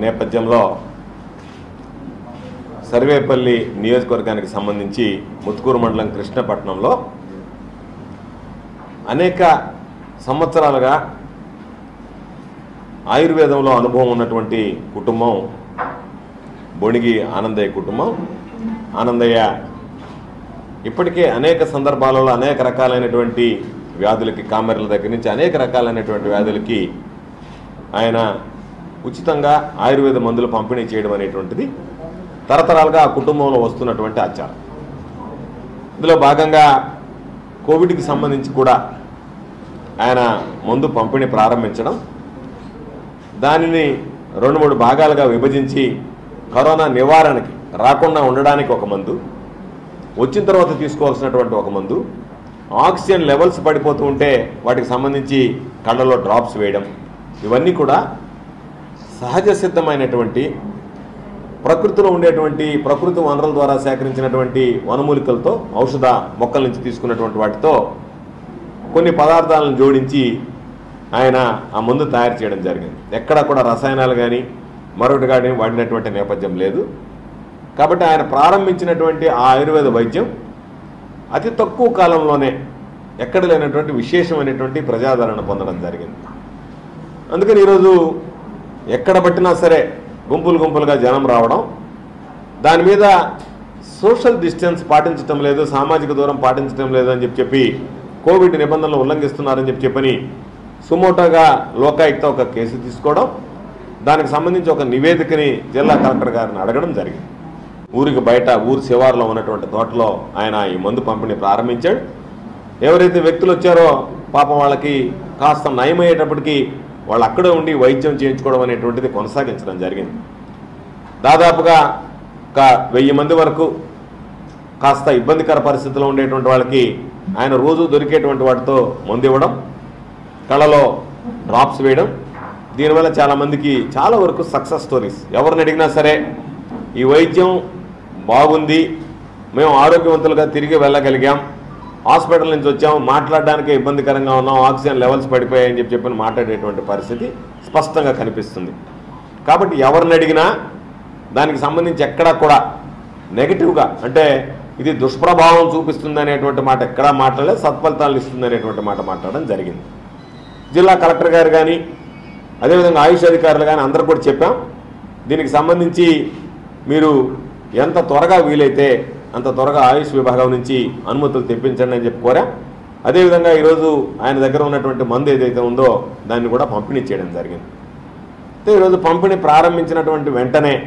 నేపథ్యంలో సర్వేపల్లి నియోజకవర్గానికి సంబంధించి ముత్తుకూరు మండలం కృష్ణపట్నంలో అనేక సంవత్సరాలుగా ఆయుర్వేదంలో అనుభవం ఉన్నటువంటి కుటుంబం బొణిగి ఆనందయ్య కుటుంబం ఆనందయ్య ఇప్పటికే అనేక సందర్భాలలో అనేక రకాలైనటువంటి వ్యాధులకి కామెర్ల దగ్గర నుంచి అనేక రకాలైనటువంటి వ్యాధులకి ఆయన ఉచితంగా ఆయుర్వేద మందులు పంపిణీ చేయడం అనేటువంటిది తరతరాలుగా ఆ కుటుంబంలో వస్తున్నటువంటి ఆచారం ఇందులో భాగంగా కోవిడ్కి సంబంధించి కూడా ఆయన మందు పంపిణీ ప్రారంభించడం దానిని రెండు మూడు భాగాలుగా విభజించి కరోనా నివారణకి రాకుండా ఉండడానికి ఒక మందు వచ్చిన తర్వాత తీసుకోవాల్సినటువంటి ఒక మందు ఆక్సిజన్ లెవెల్స్ పడిపోతూ ఉంటే వాటికి సంబంధించి కళ్ళలో డ్రాప్స్ వేయడం ఇవన్నీ కూడా సహజ సిద్ధమైనటువంటి ప్రకృతిలో ఉండేటువంటి ప్రకృతి వనరుల ద్వారా సేకరించినటువంటి వనమూలికలతో ఔషధ మొక్కల నుంచి తీసుకున్నటువంటి వాటితో కొన్ని పదార్థాలను జోడించి ఆయన ఆ మందు తయారు చేయడం జరిగింది ఎక్కడ కూడా రసాయనాలు కానీ మరొకటి కానీ వాడినటువంటి నేపథ్యం లేదు కాబట్టి ఆయన ప్రారంభించినటువంటి ఆ ఆయుర్వేద వైద్యం అతి తక్కువ కాలంలోనే ఎక్కడ లేనటువంటి విశేషమైనటువంటి ప్రజాదరణ పొందడం జరిగింది అందుకని ఈరోజు ఎక్కడ పట్టినా సరే గుంపులు గుంపులుగా జనం రావడం దాని మీద సోషల్ డిస్టెన్స్ పాటించడం లేదు సామాజిక దూరం పాటించడం లేదు అని చెప్పి చెప్పి కోవిడ్ నిబంధనలు ఉల్లంఘిస్తున్నారని చెప్పి చెప్పని సుమోటోగా లోకాయుక్త ఒక కేసు తీసుకోవడం దానికి సంబంధించి ఒక నివేదికని జిల్లా కలెక్టర్ గారిని అడగడం జరిగింది ఊరికి బయట ఊరు శివారులో ఉన్నటువంటి తోటలో ఆయన ఈ మందు పంపిణీ ప్రారంభించాడు ఎవరైతే వ్యక్తులు వచ్చారో పాపం వాళ్ళకి కాస్త నయమయ్యేటప్పటికీ వాళ్ళు అక్కడే ఉండి వైద్యం చేయించుకోవడం అనేటువంటిది కొనసాగించడం జరిగింది దాదాపుగా ఒక వెయ్యి మంది వరకు కాస్త ఇబ్బందికర పరిస్థితిలో ఉండేటువంటి వాళ్ళకి ఆయన రోజు దొరికేటువంటి వాటితో మందు ఇవ్వడం కళ్ళలో డ్రాప్స్ వేయడం దీనివల్ల చాలామందికి చాలా వరకు సక్సెస్ స్టోరీస్ ఎవరిని అడిగినా సరే ఈ వైద్యం బాగుంది మేము ఆరోగ్యవంతులుగా తిరిగి వెళ్ళగలిగాం హాస్పిటల్ నుంచి వచ్చాం మాట్లాడడానికి ఇబ్బందికరంగా ఉన్నాం ఆక్సిజన్ లెవెల్స్ పడిపోయాయని చెప్పి చెప్పని మాట్లాడేటువంటి పరిస్థితి స్పష్టంగా కనిపిస్తుంది కాబట్టి ఎవరిని అడిగినా దానికి సంబంధించి ఎక్కడా కూడా నెగిటివ్గా అంటే ఇది దుష్ప్రభావం చూపిస్తుంది అనేటువంటి మాట ఎక్కడా మాట్లాడలేదు సత్ఫలితాలు ఇస్తుంది అనేటువంటి మాట మాట్లాడడం జరిగింది జిల్లా కలెక్టర్ గారు కానీ అదేవిధంగా ఆయుష్ అధికారులు కానీ అందరూ కూడా చెప్పాం దీనికి సంబంధించి మీరు ఎంత త్వరగా వీలైతే అంత త్వరగా ఆయుష్ విభాగం నుంచి అనుమతులు తెప్పించండి అని చెప్పి కోరాం అదేవిధంగా ఈరోజు ఆయన దగ్గర ఉన్నటువంటి మందు ఏదైతే ఉందో దాన్ని కూడా పంపిణీ చేయడం జరిగింది అయితే ఈరోజు పంపిణీ ప్రారంభించినటువంటి వెంటనే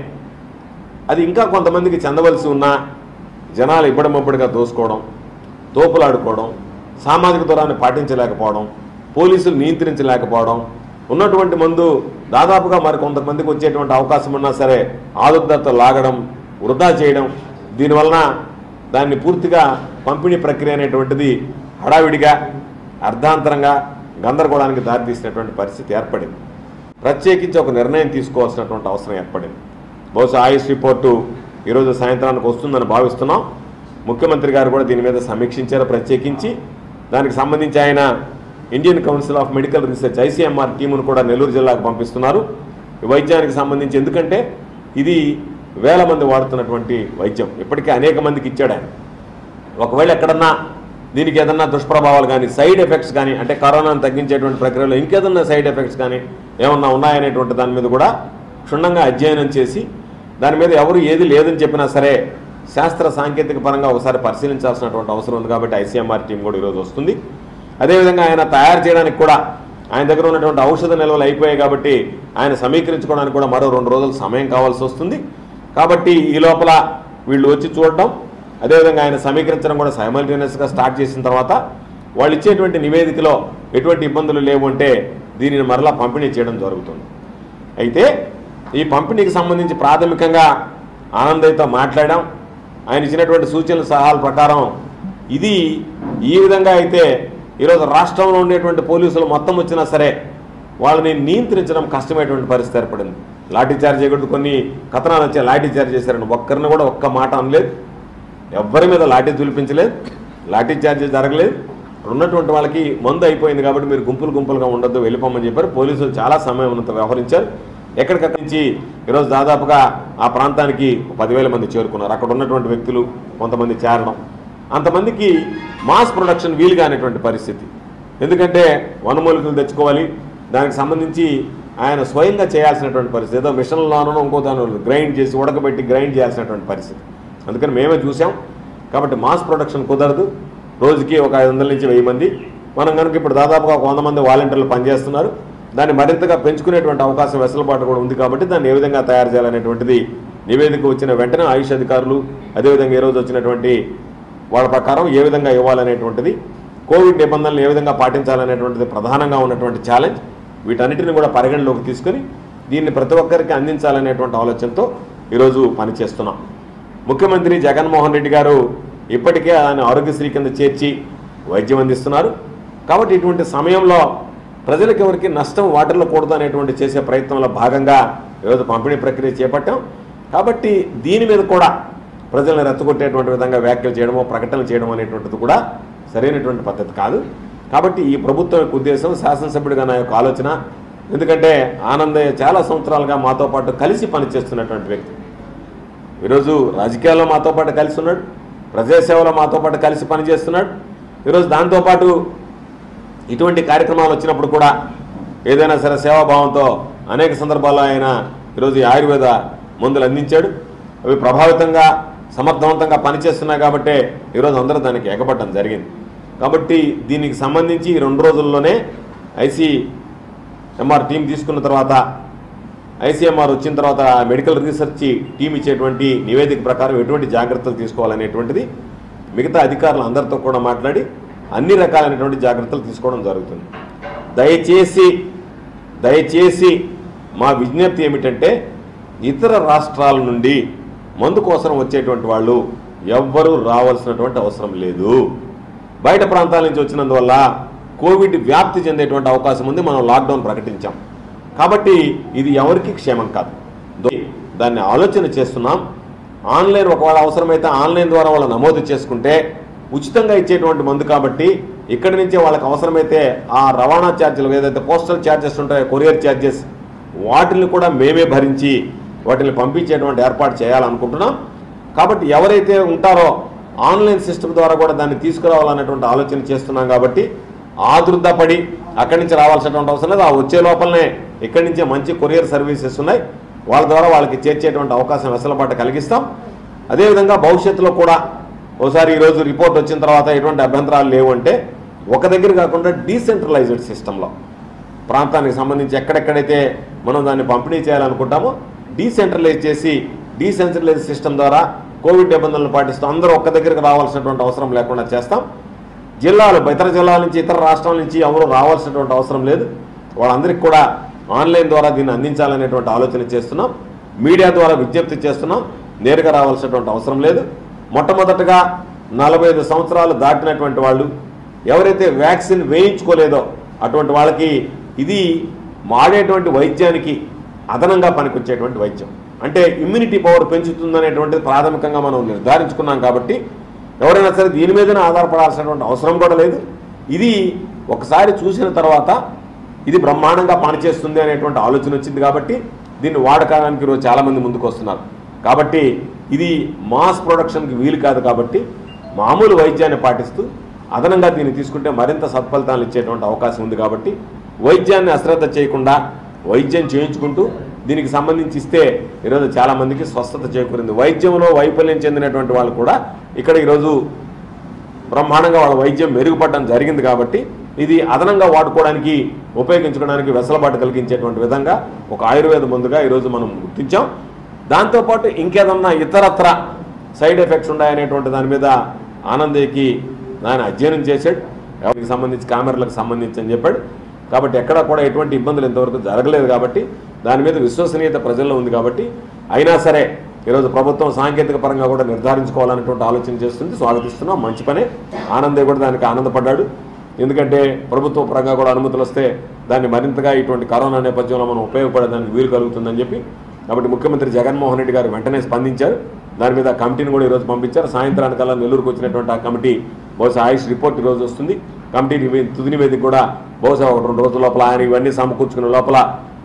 అది ఇంకా కొంతమందికి చెందవలసి ఉన్నా జనాలు ఇబ్బడమబ్బడిగా దోసుకోవడం తోపులాడుకోవడం సామాజిక దూరాన్ని పాటించలేకపోవడం పోలీసులు నియంత్రించలేకపోవడం ఉన్నటువంటి మందు దాదాపుగా మరి కొంతమందికి వచ్చేటువంటి అవకాశం ఉన్నా సరే ఆదుర్దతో లాగడం వృధా చేయడం దీనివలన దాన్ని పూర్తిగా పంపిణీ ప్రక్రియ అనేటువంటిది హడావిడిగా అర్ధాంతరంగా గందరగోళానికి దారితీసినటువంటి పరిస్థితి ఏర్పడింది ప్రత్యేకించి ఒక నిర్ణయం తీసుకోవాల్సినటువంటి అవసరం ఏర్పడింది బహుశా ఆయుష్ రిపోర్టు ఈరోజు సాయంత్రానికి వస్తుందని భావిస్తున్నాం ముఖ్యమంత్రి గారు కూడా దీని మీద సమీక్షించారు ప్రత్యేకించి దానికి సంబంధించి ఆయన Indian council of medical research ICMR టీమును కూడా నెల్లూరు జిల్లాకు పంపిస్తున్నారు ఈ వైద్యానికి సంబంధించి ఎందుకంటే ఇది వేల మంది వాడుతున్నటువంటి వైద్యం ఇప్పటికే అనేక మందికి ఇచ్చాడు ఆయన ఒకవేళ ఎక్కడన్నా దీనికి ఏదన్నా దుష్ప్రభావాలు కానీ సైడ్ ఎఫెక్ట్స్ కానీ అంటే కరోనాను తగ్గించేటువంటి ప్రక్రియలో ఇంకేదన్నా సైడ్ ఎఫెక్ట్స్ కానీ ఏమన్నా ఉన్నాయనేటువంటి దాని మీద కూడా క్షుణ్ణంగా అధ్యయనం చేసి దాని మీద ఎవరు ఏది లేదని చెప్పినా సరే శాస్త్ర సాంకేతిక పరంగా ఒకసారి పరిశీలించాల్సినటువంటి అవసరం ఉంది కాబట్టి ఐసీఎంఆర్ టీం కూడా ఈరోజు వస్తుంది అదేవిధంగా ఆయన తయారు చేయడానికి కూడా ఆయన దగ్గర ఉన్నటువంటి ఔషధ నిల్వలు అయిపోయాయి కాబట్టి ఆయన సమీకరించుకోవడానికి కూడా మరో రెండు రోజులు సమయం కావాల్సి వస్తుంది కాబట్టి ఈ లోపల వీళ్ళు వచ్చి చూడడం అదేవిధంగా ఆయన సమీకరించడం కూడా సైమల్టేనియస్గా స్టార్ట్ చేసిన తర్వాత వాళ్ళు ఇచ్చేటువంటి నివేదికలో ఎటువంటి ఇబ్బందులు లేవు అంటే దీనిని మరలా పంపిణీ చేయడం జరుగుతుంది అయితే ఈ పంపిణీకి సంబంధించి ప్రాథమికంగా ఆనందయ్యతో మాట్లాడాం ఆయన ఇచ్చినటువంటి సూచనల సలహాల ప్రకారం ఇది ఈ విధంగా అయితే ఈరోజు రాష్ట్రంలో ఉండేటువంటి పోలీసులు మొత్తం వచ్చినా సరే వాళ్ళని నియంత్రించడం కష్టమైనటువంటి పరిస్థితి ఏర్పడింది లాఠీ చార్జ్ చేయకూడదు కొన్ని కథనాలు వచ్చాయి లాఠీ చార్జ్ చేశారని ఒక్కరిని కూడా ఒక్క మాట అనలేదు ఎవ్వరి మీద లాఠీ తులిపించలేదు లాఠీ చార్జ్ జరగలేదు అక్కడ ఉన్నటువంటి వాళ్ళకి మందు అయిపోయింది కాబట్టి మీరు గుంపులు గుంపులుగా ఉండొద్దు వెళ్ళిపోమని చెప్పారు పోలీసులు చాలా సమయం ఉన్నంత వ్యవహరించారు ఎక్కడికక్కడి నుంచి ఈరోజు దాదాపుగా ఆ ప్రాంతానికి పదివేల మంది చేరుకున్నారు అక్కడ ఉన్నటువంటి వ్యక్తులు కొంతమంది చేరడం అంతమందికి మాస్ ప్రొడక్షన్ వీలుగా అనేటువంటి పరిస్థితి ఎందుకంటే వనమూలికలు తెచ్చుకోవాలి దానికి సంబంధించి ఆయన స్వయంగా చేయాల్సినటువంటి పరిస్థితి ఏదో మిషన్లోనూ ఇంకో దాని గ్రైండ్ చేసి ఉడకబెట్టి గ్రైండ్ చేయాల్సినటువంటి పరిస్థితి అందుకని మేమే చూసాం కాబట్టి మాస్ ప్రొడక్షన్ కుదరదు రోజుకి ఒక ఐదు వందల నుంచి వెయ్యి మంది మనం కనుక ఇప్పుడు దాదాపుగా ఒక వంద మంది వాలంటీర్లు పనిచేస్తున్నారు దాన్ని మరింతగా పెంచుకునేటువంటి అవకాశం వెసులుబాటు కూడా ఉంది కాబట్టి దాన్ని ఏ విధంగా తయారు చేయాలనేటువంటిది నివేదిక వచ్చిన వెంటనే ఆయుష్ అధికారులు అదేవిధంగా ఈ రోజు వచ్చినటువంటి వాళ్ళ ప్రకారం ఏ విధంగా ఇవ్వాలనేటువంటిది కోవిడ్ నిబంధనలు ఏ విధంగా పాటించాలనేటువంటిది ప్రధానంగా ఉన్నటువంటి ఛాలెంజ్ వీటన్నిటిని కూడా పరిగణలోకి తీసుకొని దీన్ని ప్రతి ఒక్కరికి అందించాలనేటువంటి ఆలోచనతో ఈరోజు పనిచేస్తున్నాం ముఖ్యమంత్రి జగన్మోహన్ రెడ్డి గారు ఇప్పటికే ఆయన ఆరోగ్యశ్రీ కింద చేర్చి వైద్యం అందిస్తున్నారు కాబట్టి ఇటువంటి సమయంలో ప్రజలకు ఎవరికి నష్టం వాటిల్లో కూడదు అనేటువంటి చేసే ప్రయత్నంలో భాగంగా ఈరోజు పంపిణీ ప్రక్రియ చేపట్టాం కాబట్టి దీని మీద కూడా ప్రజలను రెచ్చగొట్టేటువంటి విధంగా వ్యాఖ్యలు చేయడమో ప్రకటనలు చేయడం అనేటువంటిది కూడా సరైనటువంటి పద్ధతి కాదు కాబట్టి ఈ ప్రభుత్వం యొక్క ఉద్దేశం శాసనసభ్యుడిగా నా యొక్క ఆలోచన ఎందుకంటే ఆనందయ్య చాలా సంవత్సరాలుగా మాతో పాటు కలిసి పనిచేస్తున్నటువంటి వ్యక్తి ఈరోజు రాజకీయాల్లో మాతో పాటు కలిసి ఉన్నాడు ప్రజాసేవలో మాతో పాటు కలిసి పనిచేస్తున్నాడు ఈరోజు దాంతోపాటు ఇటువంటి కార్యక్రమాలు వచ్చినప్పుడు కూడా ఏదైనా సరే సేవాభావంతో అనేక సందర్భాల్లో ఆయన ఈరోజు ఈ ఆయుర్వేద మందులు అందించాడు అవి ప్రభావితంగా సమర్థవంతంగా పనిచేస్తున్నాయి కాబట్టి ఈరోజు అందరూ దానికి ఎగబడడం జరిగింది కాబట్టి దీనికి సంబంధించి ఈ రెండు రోజుల్లోనే ఐసీ ఎంఆర్ టీం తీసుకున్న తర్వాత ఐసీఎంఆర్ వచ్చిన తర్వాత మెడికల్ రీసెర్చ్ టీం ఇచ్చేటువంటి నివేదిక ప్రకారం ఎటువంటి జాగ్రత్తలు తీసుకోవాలనేటువంటిది మిగతా అధికారులు అందరితో కూడా మాట్లాడి అన్ని రకాలైనటువంటి జాగ్రత్తలు తీసుకోవడం జరుగుతుంది దయచేసి దయచేసి మా విజ్ఞప్తి ఏమిటంటే ఇతర రాష్ట్రాల నుండి మందు కోసం వచ్చేటువంటి వాళ్ళు ఎవ్వరూ రావాల్సినటువంటి అవసరం లేదు బయట ప్రాంతాల నుంచి వచ్చినందువల్ల కోవిడ్ వ్యాప్తి చెందేటువంటి అవకాశం ఉంది మనం లాక్డౌన్ ప్రకటించాం కాబట్టి ఇది ఎవరికి క్షేమం కాదు దో- దాన్ని ఆలోచన చేస్తున్నాం ఆన్లైన్ ఒకవేళ అవసరమైతే ఆన్లైన్ ద్వారా వాళ్ళు నమోదు చేసుకుంటే ఉచితంగా ఇచ్చేటువంటి మందు కాబట్టి ఇక్కడి నుంచే వాళ్ళకి అవసరమైతే ఆ రవాణా ఛార్జీలు ఏదైతే పోస్టల్ ఛార్జెస్ ఉంటాయో కొరియర్ ఛార్జెస్ వాటిని కూడా మేమే భరించి వాటిని పంపించేటువంటి ఏర్పాటు చేయాలనుకుంటున్నాం కాబట్టి ఎవరైతే ఉంటారో ఆన్లైన్ సిస్టమ్ ద్వారా కూడా దాన్ని తీసుకురావాలనేటువంటి ఆలోచన చేస్తున్నాం కాబట్టి ఆదుర్దపడి అక్కడి నుంచి రావాల్సినటువంటి అవసరం లేదు ఆ వచ్చే లోపలనే ఇక్కడి నుంచే మంచి కొరియర్ సర్వీసెస్ ఉన్నాయి వాళ్ళ ద్వారా వాళ్ళకి చేర్చేటువంటి అవకాశం వెసులుబాటు కలిగిస్తాం అదేవిధంగా భవిష్యత్తులో కూడా ఒకసారి ఈరోజు రిపోర్ట్ వచ్చిన తర్వాత ఎటువంటి అభ్యంతరాలు లేవు అంటే ఒక దగ్గర కాకుండా డీసెంట్రలైజ్డ్ సిస్టంలో ప్రాంతానికి సంబంధించి ఎక్కడెక్కడైతే మనం దాన్ని పంపిణీ చేయాలనుకుంటామో డీసెంట్రలైజ్ చేసి డీసెంట్రలైజ్ సిస్టమ్ ద్వారా కోవిడ్ నిబంధనలు పాటిస్తూ అందరూ ఒక్క దగ్గరికి రావాల్సినటువంటి అవసరం లేకుండా చేస్తాం జిల్లాలు ఇతర జిల్లాల నుంచి ఇతర రాష్ట్రాల నుంచి ఎవరు రావాల్సినటువంటి అవసరం లేదు వాళ్ళందరికీ కూడా ఆన్లైన్ ద్వారా దీన్ని అందించాలనేటువంటి ఆలోచన చేస్తున్నాం మీడియా ద్వారా విజ్ఞప్తి చేస్తున్నాం నేరుగా రావాల్సినటువంటి అవసరం లేదు మొట్టమొదటగా నలభై ఐదు సంవత్సరాలు దాటినటువంటి వాళ్ళు ఎవరైతే వ్యాక్సిన్ వేయించుకోలేదో అటువంటి వాళ్ళకి ఇది మాడేటువంటి వైద్యానికి అదనంగా పనికొచ్చేటువంటి వైద్యం అంటే ఇమ్యూనిటీ పవర్ పెంచుతుందనేటువంటిది ప్రాథమికంగా మనం నిర్ధారించుకున్నాం కాబట్టి ఎవరైనా సరే దీని మీదనే ఆధారపడాల్సినటువంటి అవసరం కూడా లేదు ఇది ఒకసారి చూసిన తర్వాత ఇది బ్రహ్మాండంగా పనిచేస్తుంది అనేటువంటి ఆలోచన వచ్చింది కాబట్టి దీన్ని వాడకానికి ఈరోజు చాలామంది ముందుకు వస్తున్నారు కాబట్టి ఇది మాస్ ప్రొడక్షన్కి వీలు కాదు కాబట్టి మామూలు వైద్యాన్ని పాటిస్తూ అదనంగా దీన్ని తీసుకుంటే మరింత సత్ఫలితాలు ఇచ్చేటువంటి అవకాశం ఉంది కాబట్టి వైద్యాన్ని అశ్రద్ధ చేయకుండా వైద్యం చేయించుకుంటూ దీనికి సంబంధించి ఇస్తే ఈరోజు చాలామందికి స్వస్థత చేకూరింది వైద్యంలో వైఫల్యం చెందినటువంటి వాళ్ళు కూడా ఇక్కడ ఈరోజు బ్రహ్మాండంగా వాళ్ళ వైద్యం మెరుగుపడడం జరిగింది కాబట్టి ఇది అదనంగా వాడుకోవడానికి ఉపయోగించుకోవడానికి వెసలుబాటు కలిగించేటువంటి విధంగా ఒక ఆయుర్వేద మందుగా ఈరోజు మనం గుర్తించాం దాంతోపాటు ఇంకేదన్నా ఇతరత్ర సైడ్ ఎఫెక్ట్స్ ఉన్నాయనేటువంటి దాని మీద ఆనందయ్యకి ఆయన అధ్యయనం చేశాడు ఎవరికి సంబంధించి కెమెరాలకు సంబంధించి అని చెప్పాడు కాబట్టి ఎక్కడా కూడా ఎటువంటి ఇబ్బందులు ఇంతవరకు జరగలేదు కాబట్టి దాని మీద విశ్వసనీయత ప్రజల్లో ఉంది కాబట్టి అయినా సరే ఈరోజు ప్రభుత్వం సాంకేతిక పరంగా కూడా నిర్ధారించుకోవాలనేటువంటి ఆలోచన చేస్తుంది స్వాగతిస్తున్నాం మంచి పనే ఆనందే కూడా దానికి ఆనందపడ్డాడు ఎందుకంటే ప్రభుత్వ పరంగా కూడా అనుమతులు వస్తే దాన్ని మరింతగా ఇటువంటి కరోనా నేపథ్యంలో మనం ఉపయోగపడేదానికి వీలు కలుగుతుందని చెప్పి కాబట్టి ముఖ్యమంత్రి జగన్మోహన్ రెడ్డి గారు వెంటనే స్పందించారు దాని మీద కమిటీని కూడా ఈరోజు పంపించారు సాయంత్రానికల్లా నెల్లూరుకు వచ్చినటువంటి ఆ కమిటీ బహుశా ఆయుష్ రిపోర్ట్ ఈరోజు వస్తుంది కమిటీ నివే- తుది నివేదిక కూడా బహుశా ఒక రెండు రోజుల లోపల ఆయన ఇవన్నీ సమకూర్చుకునే లోపల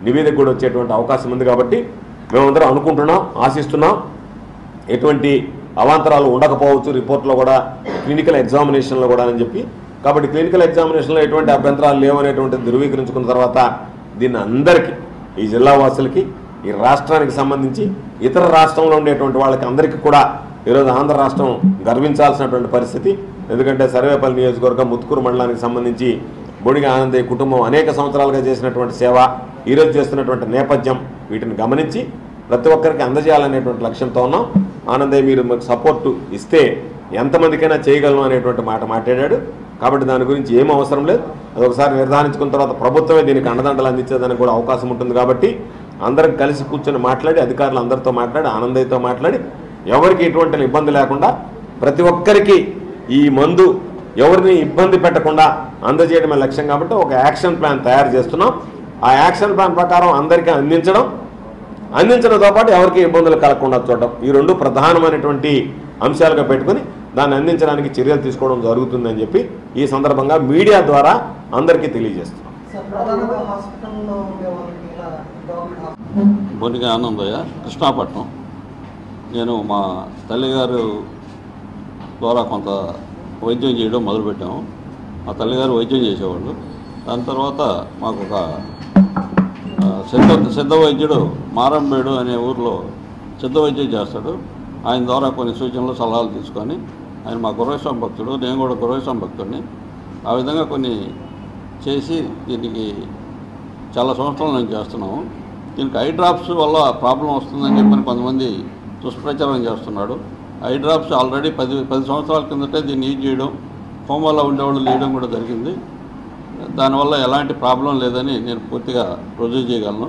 నివేదిక కూడా వచ్చేటువంటి అవకాశం ఉంది కాబట్టి మేమందరం అనుకుంటున్నాం ఆశిస్తున్నాం ఎటువంటి అవాంతరాలు ఉండకపోవచ్చు రిపోర్ట్లో కూడా క్లినికల్ ఎగ్జామినేషన్లో కూడా అని చెప్పి కాబట్టి క్లినికల్ ఎగ్జామినేషన్లో ఎటువంటి అభ్యంతరాలు లేవు అనేటువంటి ధృవీకరించుకున్న తర్వాత దీన్ని అందరికీ ఈ జిల్లా వాసులకి ఈ రాష్ట్రానికి సంబంధించి ఇతర రాష్ట్రంలో ఉండేటువంటి వాళ్ళకి అందరికీ కూడా ఈరోజు ఆంధ్ర రాష్ట్రం గర్వించాల్సినటువంటి పరిస్థితి ఎందుకంటే సర్వేపల్లి నియోజకవర్గం ముత్తుకూరు మండలానికి సంబంధించి బొడిగ ఆనందయ్య కుటుంబం అనేక సంవత్సరాలుగా చేసినటువంటి సేవ ఈరోజు చేస్తున్నటువంటి నేపథ్యం వీటిని గమనించి ప్రతి ఒక్కరికి అందజేయాలనేటువంటి లక్ష్యంతో ఉన్నాం ఆనందయ్య మీరు మాకు సపోర్టు ఇస్తే ఎంతమందికైనా చేయగలను అనేటువంటి మాట మాట్లాడాడు కాబట్టి దాని గురించి ఏం అవసరం లేదు అది ఒకసారి నిర్ధారించుకున్న తర్వాత ప్రభుత్వమే దీనికి అండదండలు అందించేదానికి కూడా అవకాశం ఉంటుంది కాబట్టి అందరం కలిసి కూర్చొని మాట్లాడి అధికారులు అందరితో మాట్లాడి ఆనందయ్యతో మాట్లాడి ఎవరికి ఎటువంటి ఇబ్బంది లేకుండా ప్రతి ఒక్కరికి ఈ మందు ఎవరిని ఇబ్బంది పెట్టకుండా అందజేయడమే లక్ష్యం కాబట్టి ఒక యాక్షన్ ప్లాన్ తయారు చేస్తున్నాం ఆ యాక్షన్ ప్లాన్ ప్రకారం అందరికీ అందించడం అందించడంతో పాటు ఎవరికి ఇబ్బందులు కలగకుండా చూడడం ఈ రెండు ప్రధానమైనటువంటి అంశాలుగా పెట్టుకుని దాన్ని అందించడానికి చర్యలు తీసుకోవడం జరుగుతుందని చెప్పి ఈ సందర్భంగా మీడియా ద్వారా అందరికీ తెలియజేస్తున్నాం సార్ ప్రధానంగా హాస్పిటల్లో ఉండే వాళ్ళకి ఇలా గవర్నమెంట్ హాస్పిటల్ బొనిక ఆనందయ్య కృష్ణాపట్నం నేను మా తల్లిగారు ద్వారా కొంత వైద్యం చేయడం మొదలుపెట్టాము మా తల్లిగారు వైద్యం చేసేవాళ్ళు దాని తర్వాత మాకు ఒక ఆ, సిద్ధ సిద్ధ వైద్యుడు మారంబేడు అనే ఊర్లో సిద్ధ వైద్యం చేస్తాడు ఆయన ద్వారా కొన్ని సూచనలు సలహాలు తీసుకొని ఆయన మా గురవేశ్వరం భక్తుడు నేను కూడా గురవేశ్వరం భక్తుడిని ఆ విధంగా కొన్ని చేసి దీనికి చాలా సంవత్సరాల నుంచి చేస్తున్నాము దీనికి ఐ డ్రాప్స్ వల్ల ప్రాబ్లం వస్తుందని చెప్పని కొంతమంది దుష్ప్రచారం చేస్తున్నాడు ఐ డ్రాప్స్ ఆల్రెడీ పది పది సంవత్సరాల కిందటే దీన్ని యూజ్ చేయడం కోమాలో ఉండేవాళ్ళు లేయడం కూడా జరిగింది దానివల్ల ఎలాంటి ప్రాబ్లం లేదని నేను పూర్తిగా రుజువు చేయగలను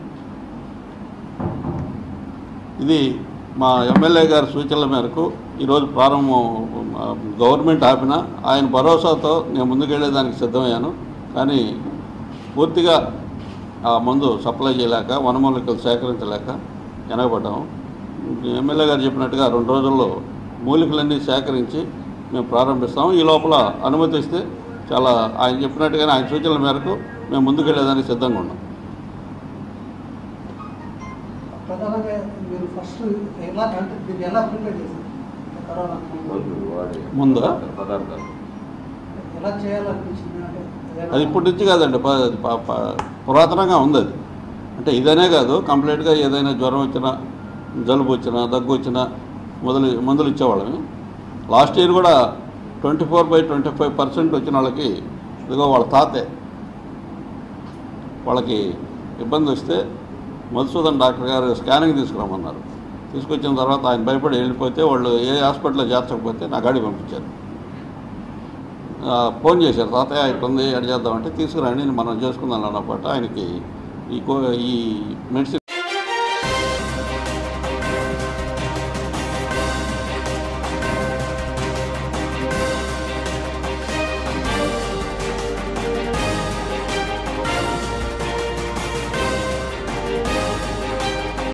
ఇది మా ఎమ్మెల్యే గారి సూచనల మేరకు ఈరోజు ప్రారంభం ఆ, గవర్నమెంట్ ఆపిన ఆయన భరోసాతో నేను ముందుకెళ్ళేదానికి సిద్ధమయ్యాను కానీ పూర్తిగా ఆ మందు సప్లై చేయలేక వనమూలికలు సేకరించలేక వెనకబడ్డాము ఎమ్మెల్యే గారు చెప్పినట్టుగా రెండు రోజుల్లో మూలికలన్నీ సేకరించి మేము ప్రారంభిస్తాము ఈ లోపల అనుమతిస్తే చాలా ఆయన చెప్పినట్టుగానే ఆయన సూచనల మేరకు మేము ముందుకెళ్ళేదానికి సిద్ధంగా ఉన్నాం ప్రధానంగా మీరు ఫస్ట్ ఎలా అంటే దీన్ని ఎలా ప్రిపేర్ చేశారు కరోనా ముందా ఎలా చేయాలనిపించింది అంటే ఏదైనా- అది ఇప్పటి నుంచి కాదండి ప- ప- ప- పురాతనంగా ఉంది అది అంటే ఇదనే కాదు కంప్లీట్గా ఏదైనా జ్వరం వచ్చినా జలుబు వచ్చినా దగ్గు వచ్చినా మొదలు మందులు ఇచ్చేవాళ్ళమి లాస్ట్ ఇయర్ కూడా twenty four by twenty five percent వచ్చిన వాళ్ళకి ఇదిగో వాళ్ళ తాతే వాళ్ళకి ఇబ్బంది వస్తే మధుసూదన్ డాక్టర్ గారు స్కానింగ్ తీసుకురమ్మన్నారు తీసుకొచ్చిన తర్వాత ఆయన భయపడి వెళ్ళిపోతే వాళ్ళు ఏ హాస్పిటల్లో చేర్చకపోతే నా గాడి పంపించారు ఆ, ఫోన్ చేశారు తాతయ్య ఇట్లా ఉంది ఎడ చేద్దామంటే తీసుకురండి మనం చేసుకుందాం అన్నమాట ఆయనకి ఈ కో ఈ మెడిసిన్